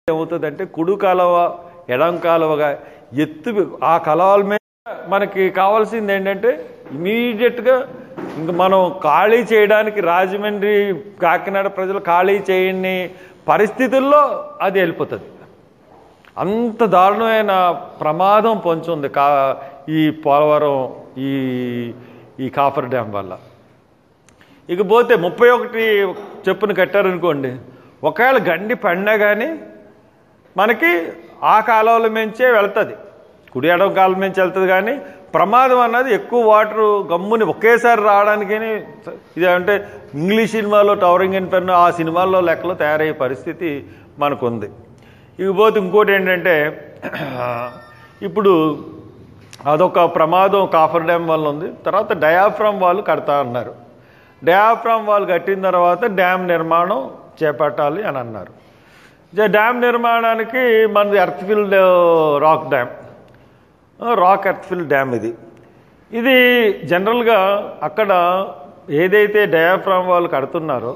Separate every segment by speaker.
Speaker 1: ఏమవుతుందంటే కుడి కాలువ ఎడం కాలువగా ఎత్తు ఆ కాలువల మీద మనకి కావాల్సింది ఏంటంటే ఇమీడియట్గా ఇంక మనం ఖాళీ చేయడానికి రాజమండ్రి కాకినాడ ప్రజలు ఖాళీ చేయని పరిస్థితుల్లో అది వెళ్ళిపోతుంది అంత దారుణమైన ప్రమాదం పొంచుంది కా ఈ పోలవరం ఈ ఈ కాఫర్ డ్యామ్ వల్ల ఇకపోతే ముప్పై ఒకటి చెప్పున కట్టారనుకోండి ఒకవేళ గండి పడినా కానీ మనకి ఆ కాలువల మించే వెళ్తుంది కుడి ఎడవ కాలం నుంచి వెళ్తుంది కానీ ప్రమాదం అన్నది ఎక్కువ వాటర్ గమ్ముని ఒకేసారి రావడానికి ఇది అంటే ఇంగ్లీష్ సినిమాలో టవరింగ్ అండ్ పెన్ ఆ సినిమాల్లో లెక్కలో తయారయ్యే పరిస్థితి మనకు ఉంది ఇకపోతే ఇంకోటి ఏంటంటే ఇప్పుడు అదొక ప్రమాదం కాఫర్ డ్యామ్ వల్ల ఉంది తర్వాత డయాఫ్రామ్ వాళ్ళు కడతా అన్నారు డయాఫ్రామ్ వాళ్ళు కట్టిన తర్వాత డ్యామ్ నిర్మాణం చేపట్టాలి అని అన్నారు జ- డ్యామ్ నిర్మాణానికి మనది earth filled rock dam rock earth fill dam ఇది ఇది జనరల్గా అక్కడ ఏదైతే డయాఫ్రామ్ వాళ్ళు కడుతున్నారో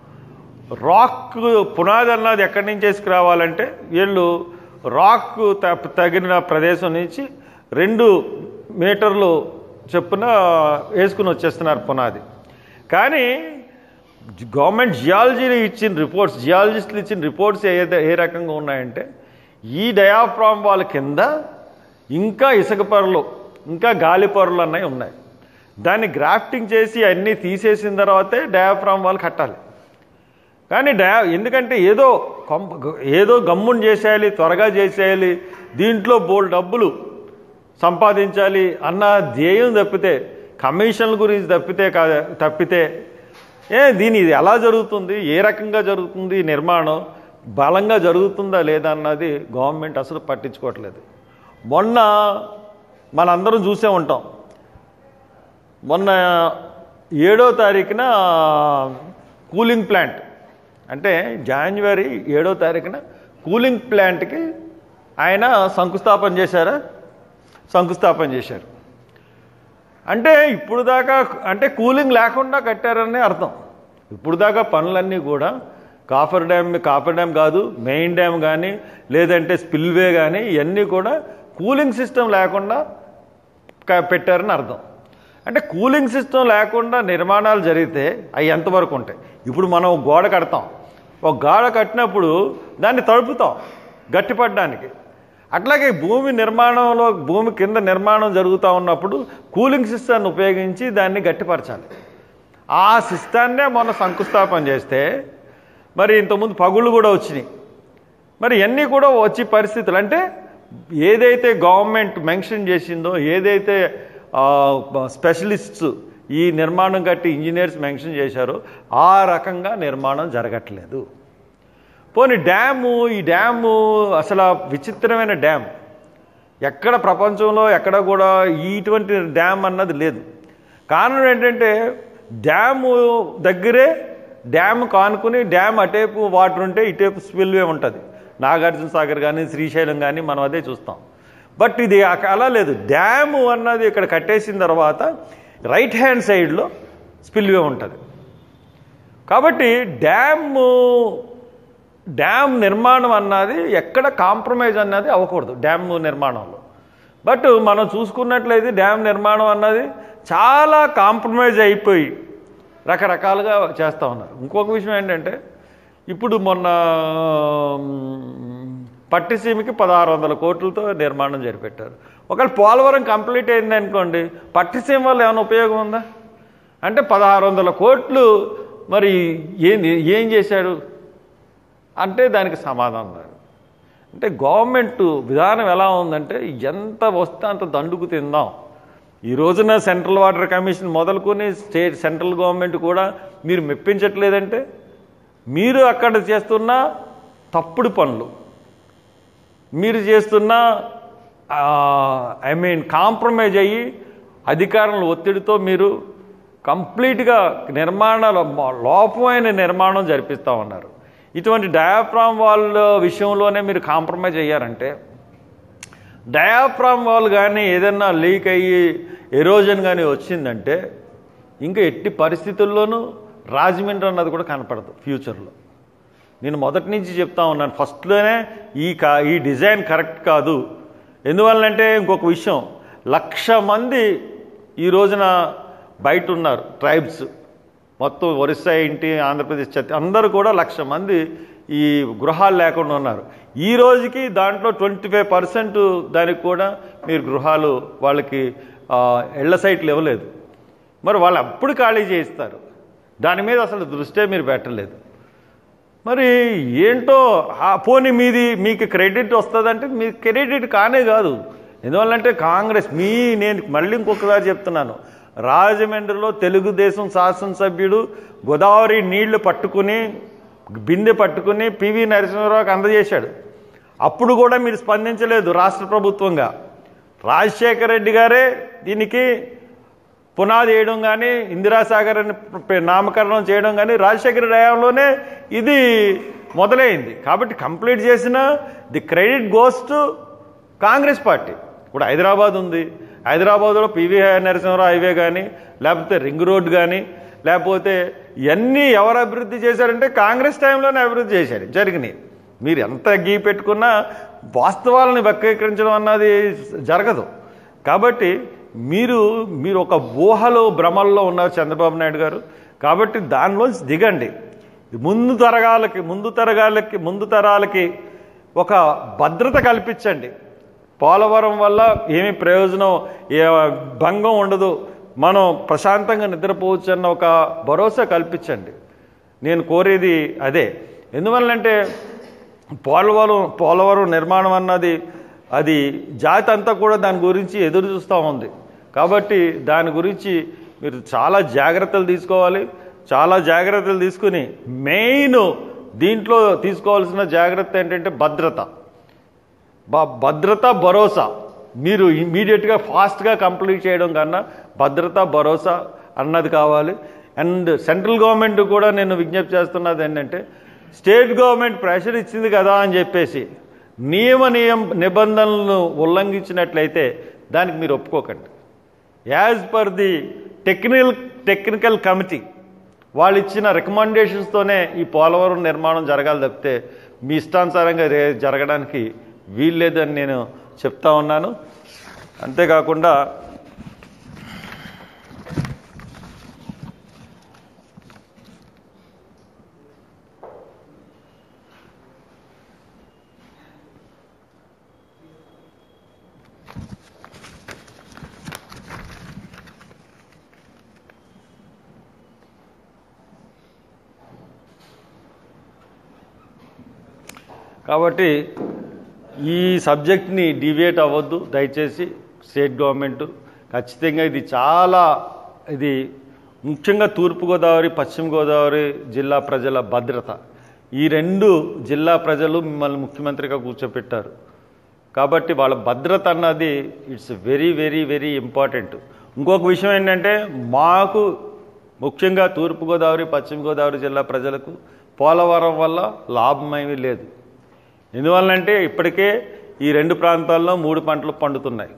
Speaker 1: రాక్ పునాది అన్నది ఎక్కడి నుంచి వేసుకురావాలంటే వీళ్ళు రాక్ త- తగిన ప్రదేశం నుంచి రెండు మీటర్లు చొప్పున వేసుకుని వచ్చేస్తున్నారు పునాది కానీ గవర్నమెంట్ జియాలజీ ఇచ్చిన రిపోర్ట్స్ జియాలజిస్టులు ఇచ్చిన రిపోర్ట్స్ ఏ ఏ రకంగా ఉన్నాయంటే ఈ డయాఫ్రామ్ వాళ్ళ కింద ఇంకా ఇసుక పొరలు ఇంకా గాలి పొరలు అన్నవి ఉన్నాయి దాన్ని గ్రాఫ్టింగ్ చేసి అన్నీ తీసేసిన తర్వాతే డయాఫ్రామ్ వాళ్ళు కట్టాలి కానీ డయా ఎందుకంటే ఏదో కొంప ఏదో గమ్ముని చేసేయాలి త్వరగా చేసేయాలి దీంట్లో బోల్ డబ్బులు సంపాదించాలి అన్న ధ్యేయం తప్పితే కమిషన్ల గురించి తప్పితే కా తప్పితే ఏ దీని ఇది ఎలా జరుగుతుంది ఏ రకంగా జరుగుతుంది ఈ నిర్మాణం బలంగా జరుగుతుందా లేదా అన్నది గవర్నమెంట్ అసలు పట్టించుకోవట్లేదు మొన్న మనందరం చూసే ఉంటాం మొన్న ఏడో తారీఖున కూలింగ్ ప్లాంట్ అంటే జాన్వరి ఏడో తారీఖున కూలింగ్ ప్లాంట్కి ఆయన శంకుస్థాపన చేశారా శంకుస్థాపన చేశారు అంటే ఇప్పుడు దాకా అంటే కూలింగ్ లేకుండా కట్టారని అర్థం ఇప్పుడు దాకా పనులన్నీ కూడా కాఫర్ డ్యామ్ కాఫర్ డ్యామ్ కాదు మెయిన్ డ్యామ్ కానీ లేదంటే స్పిల్వే కానీ ఇవన్నీ కూడా కూలింగ్ సిస్టమ్ లేకుండా క- పెట్టారని అర్థం అంటే కూలింగ్ సిస్టమ్ లేకుండా నిర్మాణాలు జరిగితే అవి ఎంతవరకు ఉంటాయి ఇప్పుడు మనం ఒక గోడ కడతాం ఒక గోడ కట్టినప్పుడు దాన్ని తడుపుతాం గట్టిపడడానికి అట్లాగే భూమి నిర్మాణంలో భూమి కింద నిర్మాణం జరుగుతూ ఉన్నప్పుడు కూలింగ్ సిస్టాన్ని ఉపయోగించి దాన్ని గట్టిపరచాలి ఆ సిస్టాన్నే మొన్న శంకుస్థాపన చేస్తే మరి ఇంతకుముందు పగుళ్ళు కూడా వచ్చినాయి మరి ఇవన్నీ కూడా వచ్చే పరిస్థితులు అంటే ఏదైతే గవర్నమెంట్ మెన్షన్ చేసిందో ఏదైతే స్పెషలిస్ట్స్ ఈ నిర్మాణం కట్టి ఇంజనీర్స్ మెన్షన్ చేశారో ఆ రకంగా నిర్మాణం జరగట్లేదు పోనీ డ్యాము ఈ డ్యాము అసలు ఆ విచిత్రమైన డ్యామ్ ఎక్కడ ప్రపంచంలో ఎక్కడ కూడా ఇటువంటి డ్యామ్ అన్నది లేదు కారణం ఏంటంటే డ్యాము దగ్గరే డ్యామ్ కానుకుని డ్యామ్ అటేపు వాటర్ ఉంటే ఇటేపు స్పిల్వే ఉంటుంది నాగార్జున సాగర్ కానీ శ్రీశైలం కానీ మనం అదే చూస్తాం బట్ ఇది అక- అలా లేదు డ్యాము అన్నది ఇక్కడ కట్టేసిన తర్వాత రైట్ హ్యాండ్ సైడ్లో స్పిల్వే ఉంటుంది కాబట్టి డ్యాము డ్యామ్ నిర్మాణం అన్నది ఎక్కడ కాంప్రమైజ్ అన్నది అవ్వకూడదు డ్యామ్ నిర్మాణంలో బట్ మనం చూసుకున్నట్లయితే డ్యామ్ నిర్మాణం అన్నది చాలా కాంప్రమైజ్ అయిపోయి రకరకాలుగా చేస్తూ ఉన్నారు ఇంకొక విషయం ఏంటంటే ఇప్పుడు మొన్న మ్, పట్టిసీమకి పదహారు వందల కోట్లతో నిర్మాణం జరిపెట్టారు ఒకవేళ పోలవరం కంప్లీట్ అయింది అనుకోండి పట్టిసీమ వల్ల ఏమైనా ఉపయోగం ఉందా అంటే పదహారు వందల కోట్లు మరి ఏం ఏం చేశాడు అంటే దానికి సమాధానం లేదు అంటే గవర్నమెంట్ విధానం ఎలా ఉందంటే ఎంత వస్తే అంత దండుకు తిందాం ఈ రోజున సెంట్రల్ వాటర్ కమిషన్ మొదలుకొని స్టేట్ సెంట్రల్ గవర్నమెంట్ కూడా మీరు మెప్పించట్లేదంటే మీరు అక్కడ చేస్తున్న తప్పుడు పనులు మీరు చేస్తున్న ఐ మీన్ కాంప్రమైజ్ అయ్యి అధికారుల ఒత్తిడితో మీరు కంప్లీట్గా నిర్మాణాల లోపమైన నిర్మాణం జరిపిస్తూ ఉన్నారు ఇటువంటి డయాఫ్రామ్ వాళ్ళ విషయంలోనే మీరు కాంప్రమైజ్ అయ్యారంటే డయాఫ్రామ్ వాల్ కానీ ఏదన్నా లీక్ అయ్యి ఎరోజన్ కానీ వచ్చిందంటే ఇంకా ఎట్టి పరిస్థితుల్లోనూ రాజమండ్రి అన్నది కూడా కనపడదు ఫ్యూచర్లో నేను మొదటి నుంచి చెప్తా ఉన్నాను ఫస్ట్లోనే ఈ కా ఈ డిజైన్ కరెక్ట్ కాదు ఎందువల్లంటే ఇంకొక విషయం లక్ష మంది ఈ రోజున బయట ఉన్నారు ట్రైబ్స్ మొత్తం ఒరిస్సా ఇంటి ఆంధ్రప్రదేశ్ ఛత్తీ అందరూ కూడా లక్ష మంది ఈ గృహాలు లేకుండా ఉన్నారు ఈ రోజుకి దాంట్లో ట్వంటీ ఫైవ్ పర్సెంట్ దానికి కూడా మీరు గృహాలు వాళ్ళకి ఆ, ఇళ్ల సైట్లు ఇవ్వలేదు మరి వాళ్ళు అప్పుడు ఖాళీ చేయిస్తారు దాని మీద అసలు దృష్టే మీరు పెట్టలేదు మరి ఏంటో ఆ పోనీ మీది మీకు క్రెడిట్ వస్తుందంటే మీ క్రెడిట్ కానే కాదు ఎందువల్లంటే కాంగ్రెస్ మీ నేను మళ్ళీ ఇంకొకసారి చెప్తున్నాను రాజమండ్రిలో తెలుగుదేశం శాసనసభ్యుడు గోదావరి నీళ్లు పట్టుకుని బిందె పట్టుకుని పివి నరసింహారావుకి అందజేశాడు అప్పుడు కూడా మీరు స్పందించలేదు రాష్ట్ర ప్రభుత్వంగా రాజశేఖర రెడ్డి గారే దీనికి పునాది వేయడం కానీ ఇందిరాసాగర్ అని ప- నామకరణం చేయడం కానీ రాజశేఖర హయాంలోనే ఇది మొదలైంది కాబట్టి కంప్లీట్ చేసిన the credit goes to Congress party ఇప్పుడు హైదరాబాద్ ఉంది హైదరాబాద్లో పివి నరసింహరావు హైవే కానీ లేకపోతే రింగ్ రోడ్ కానీ లేకపోతే ఇవన్నీ ఎవరు అభివృద్ధి చేశారంటే కాంగ్రెస్ టైంలోనే అభివృద్ధి చేశారు జరిగినాయి మీరు ఎంత గీ పెట్టుకున్నా వాస్తవాలను వక్రీకరించడం అన్నది జరగదు కాబట్టి మీరు మీరు ఒక ఊహలో భ్రమల్లో ఉన్నారు చంద్రబాబు నాయుడు గారు కాబట్టి దానిలోంచి దిగండి ముందు తరగాలకి ముందు తరగాలకి ముందు తరాలకి ఒక భద్రత కల్పించండి పోలవరం వల్ల ఏమి ప్రయోజనం ఏ భంగం ఉండదు మనం ప్రశాంతంగా నిద్రపోవచ్చు అన్న ఒక భరోసా కల్పించండి నేను కోరేది అదే ఎందువల్లంటే పోలవరం పోలవరం నిర్మాణం అన్నది అది జాతి అంతా కూడా దాని గురించి ఎదురు చూస్తూ ఉంది కాబట్టి దాని గురించి మీరు చాలా జాగ్రత్తలు తీసుకోవాలి చాలా జాగ్రత్తలు తీసుకుని మెయిన్ దీంట్లో తీసుకోవాల్సిన జాగ్రత్త ఏంటంటే భద్రత బ- భద్రత భరోసా మీరు ఇమీడియట్గా ఫాస్ట్గా కంప్లీట్ చేయడం కన్నా భద్రత భరోసా అన్నది కావాలి అండ్ సెంట్రల్ గవర్నమెంట్ కూడా నేను విజ్ఞప్తి చేస్తున్నది ఏంటంటే స్టేట్ గవర్నమెంట్ ప్రెషర్ ఇచ్చింది కదా అని చెప్పేసి నియమ నియం నిబంధనలను ఉల్లంఘించినట్లయితే దానికి మీరు ఒప్పుకోకండి as per the technical technical committee వాళ్ళు ఇచ్చిన రికమెండేషన్స్తోనే ఈ పోలవరం నిర్మాణం జరగాలి తప్పితే మీ ఇష్టానుసారంగా రే జరగడానికి వీల్లేదని నేను చెప్తా ఉన్నాను అంతేకాకుండా కాబట్టి ఈ సబ్జెక్ట్ని డివియేట్ అవ్వద్దు దయచేసి స్టేట్ గవర్నమెంట్ ఖచ్చితంగా ఇది చాలా ఇది ముఖ్యంగా తూర్పుగోదావరి పశ్చిమ గోదావరి జిల్లా ప్రజల భద్రత ఈ రెండు జిల్లా ప్రజలు మిమ్మల్ని ముఖ్యమంత్రిగా కూర్చోపెట్టారు కాబట్టి వాళ్ళ భద్రత అన్నది it's very very very important ఇంకొక విషయం ఏంటంటే మాకు ముఖ్యంగా తూర్పుగోదావరి పశ్చిమ గోదావరి జిల్లా ప్రజలకు పోలవరం వల్ల లాభమేమీ లేదు ఎందువల్లంటే ఇప్పటికే ఈ రెండు ప్రాంతాల్లో మూడు పంటలు పండుతున్నాయి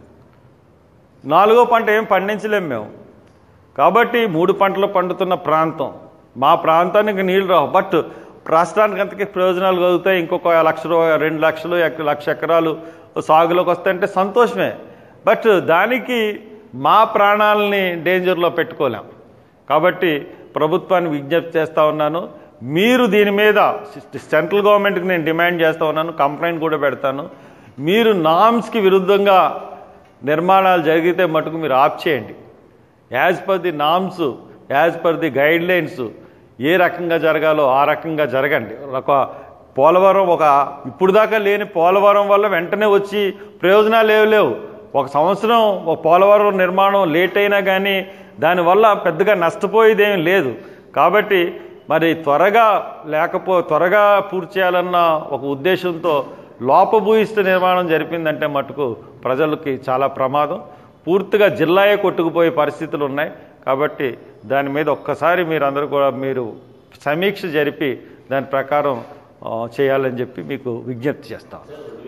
Speaker 1: నాలుగో పంట ఏం పండించలేం మేము కాబట్టి మూడు పంటలు పండుతున్న ప్రాంతం మా ప్రాంతానికి నీళ్లు రావు బట్ రాష్ట్రానికి అంతకి ప్రయోజనాలు కలుగుతాయి ఇంకొక లక్ష రూ- రెండు లక్షలు ఎక- లక్ష ఎకరాలు సాగులోకి వస్తాయంటే సంతోషమే బట్ దానికి మా ప్రాణాలని డేంజర్లో పెట్టుకోలేం కాబట్టి ప్రభుత్వాన్ని విజ్ఞప్తి చేస్తా ఉన్నాను మీరు దీని మీద సెంట్రల్ గవర్నమెంట్కి నేను డిమాండ్ చేస్తా ఉన్నాను కంప్లైంట్ కూడా పెడతాను మీరు నామ్స్కి విరుద్ధంగా నిర్మాణాలు జరిగితే మటుకు మీరు ఆఫ్ చేయండి as per the norms as per the guidelines ఏ రకంగా జరగాలో ఆ రకంగా జరగండి ఒక పోలవరం ఒక ఇప్పుడు దాకా లేని పోలవరం వల్ల వెంటనే వచ్చి ప్రయోజనాలు ఏవి లేవు ఒక సంవత్సరం ఒక పోలవరం నిర్మాణం లేట్ అయినా కానీ దానివల్ల పెద్దగా నష్టపోయేదేం లేదు కాబట్టి మరి త్వరగా లేకపో త్వరగా పూర్తి చేయాలన్న ఒక ఉద్దేశంతో లోపభూయిష్ట నిర్మాణం జరిపిందంటే మటుకు ప్రజలకి చాలా ప్రమాదం పూర్తిగా జిల్లాయే కొట్టుకుపోయే పరిస్థితులు ఉన్నాయి కాబట్టి దాని మీద ఒక్కసారి మీరు అందరూ కూడా మీరు సమీక్ష జరిపి దాని ప్రకారం ఆ, చేయాలని చెప్పి మీకు విజ్ఞప్తి చేస్తాం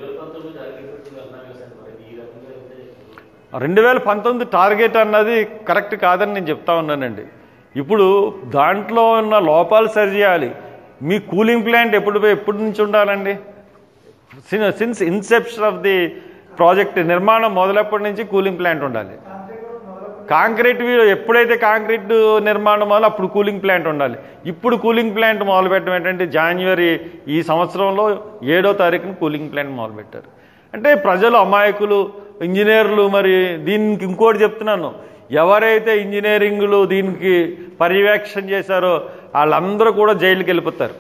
Speaker 1: రెండు వేల పంతొమ్మిది టార్గెట్ అన్నది కరెక్ట్ కాదని నేను చెప్తా ఉన్నానండి ఇప్పుడు దాంట్లో ఉన్న లోపాలు సరిచేయాలి మీ కూలింగ్ ప్లాంట్ ఎప్పుడు ఎప్పటి నుంచి ఉండాలండి since inception of the project నిర్మాణం మొదలప్పటి నుంచి కూలింగ్ ప్లాంట్ ఉండాలి కాంక్రీట్ వీ- ఎప్పుడైతే కాంక్రీట్ నిర్మాణం మొదలు అప్పుడు కూలింగ్ ప్లాంట్ ఉండాలి ఇప్పుడు కూలింగ్ ప్లాంట్ మొదలు పెట్టడం ఏంటంటే జనవరి ఈ సంవత్సరంలో ఏడో తారీఖున కూలింగ్ ప్లాంట్ మొదలుపెట్టారు అంటే ప్రజలు అమాయకులు ఇంజనీర్లు మరి దీనికి ఇంకోటి చెప్తున్నాను ఎవరైతే ఇంజనీరింగ్లు దీనికి పర్యవేక్షణ చేశారో వాళ్ళందరూ కూడా జైలుకి వెళ్ళిపోతారు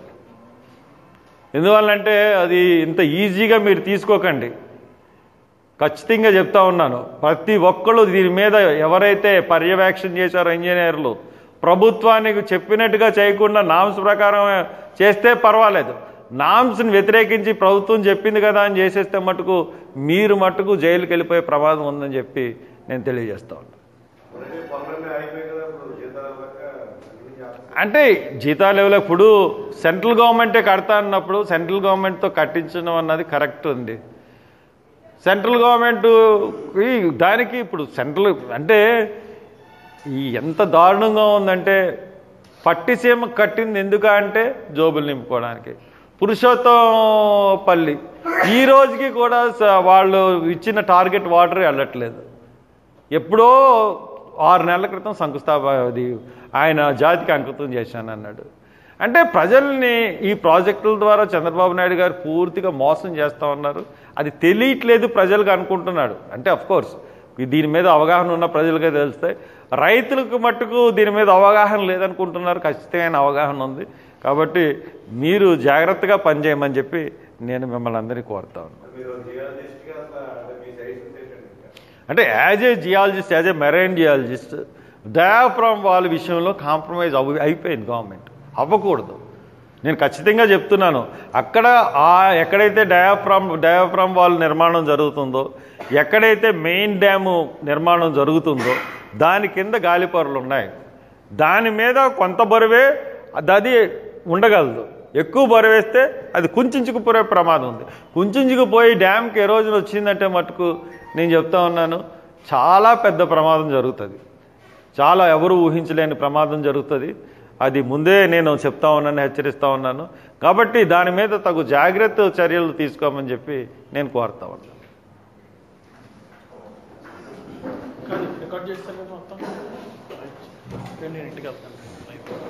Speaker 1: ఎందువల్లంటే అది ఇంత ఈజీగా మీరు తీసుకోకండి ఖచ్చితంగా చెప్తా ఉన్నాను ప్రతి ఒక్కళ్ళు దీని మీద ఎవరైతే పర్యవేక్షణ చేశారో ఇంజనీర్లు ప్రభుత్వానికి చెప్పినట్టుగా చేయకుండా నామ్స్ ప్రకారం చేస్తే పర్వాలేదు నామ్స్ని వ్యతిరేకించి ప్రభుత్వం చెప్పింది కదా అని చేసేస్తే మటుకు మీరు మటుకు జైలుకి వెళ్ళిపోయే ప్రమాదం ఉందని చెప్పి నేను తెలియజేస్తా ఉన్నాను
Speaker 2: ఆల్రెడీ పనులన్నీ అయిపోయి కదా ఇప్పుడు జీతాలు ఇవ్వక అన్ని చేస్తున్నారు.
Speaker 1: అంటే జీతాలు ఇవ్వలే ఇప్పుడు సెంట్రల్ గవర్నమెంటే కడతా అన్నప్పుడు సెంట్రల్ గవర్నమెంట్తో కట్టించడం అన్నది కరెక్ట్ ఉంది సెంట్రల్ గవర్నమెంట్ దానికి ఇప్పుడు సెంట్రల్ అంటే ఈ ఎంత దారుణంగా ఉందంటే పట్టిసీమ కట్టింది ఎందుకు అంటే జోబులు నింపుకోవడానికి పురుషోత్తంపల్లి ఈ రోజుకి కూడా స- వాళ్ళు ఇచ్చిన టార్గెట్ వాటర్ వెళ్ళట్లేదు ఎప్పుడో ఆరు నెలల క్రితం శంకుస్థాప అది ఆయన జాతికి అంకితం చేశాను అన్నాడు అంటే ప్రజల్ని ఈ ప్రాజెక్టుల ద్వారా చంద్రబాబు నాయుడు గారు పూర్తిగా మోసం చేస్తా ఉన్నారు అది తెలియట్లేదు ప్రజలకు అనుకుంటున్నాడు అంటే అఫ్ కోర్స్ దీని మీద అవగాహన ఉన్న ప్రజలకే తెలుస్తాయి రైతులకు మట్టుకు దీని మీద అవగాహన లేదనుకుంటున్నారు ఖచ్చితమైన అవగాహన ఉంది కాబట్టి మీరు జాగ్రత్తగా పనిచేయమని చెప్పి నేను మిమ్మల్ని అందరినీ కోరుతా ఉన్నాను
Speaker 2: మీరు జియాలజిస్ట్గా అసలు అంటే మీ సైన్స్ ఏంటండి ఇంకా
Speaker 1: అంటే as a geologist as a marine geologist diaphragm వాళ్ళ విషయంలో కాంప్రమైజ్ అవి అయిపోయింది గవర్నమెంట్ అవ్వకూడదు నేను ఖచ్చితంగా చెప్తున్నాను అక్కడ ఆ ఎక్కడైతే డయాఫ్రామ్ డయాఫ్రామ్ వాల్ నిర్మాణం జరుగుతుందో ఎక్కడైతే మెయిన్ డ్యాము నిర్మాణం జరుగుతుందో దాని కింద గాలిపొరలు ఉన్నాయి దాని మీద కొంత బరువే అది ఉండగలదు ఎక్కువ బరువేస్తే అది కుంచుకుపోయే ప్రమాదం ఉంది కుంచుకుపోయి డ్యామ్కి ఏ రోజున వచ్చిందంటే మటుకు నేను చెప్తా ఉన్నాను చాలా పెద్ద ప్రమాదం జరుగుతుంది చాలా ఎవరు ఊహించలేని ప్రమాదం జరుగుతుంది అది ముందే నేను చెప్తా ఉన్నాను హెచ్చరిస్తా ఉన్నాను కాబట్టి దాని మీద తగు జాగ్రత్త చర్యలు తీసుకోమని చెప్పి నేను కోరుతా ఉన్నాను
Speaker 3: రికార్డ్ చేస్తారు కదా మొత్తం నేను ఇంటికి వెళ్తాను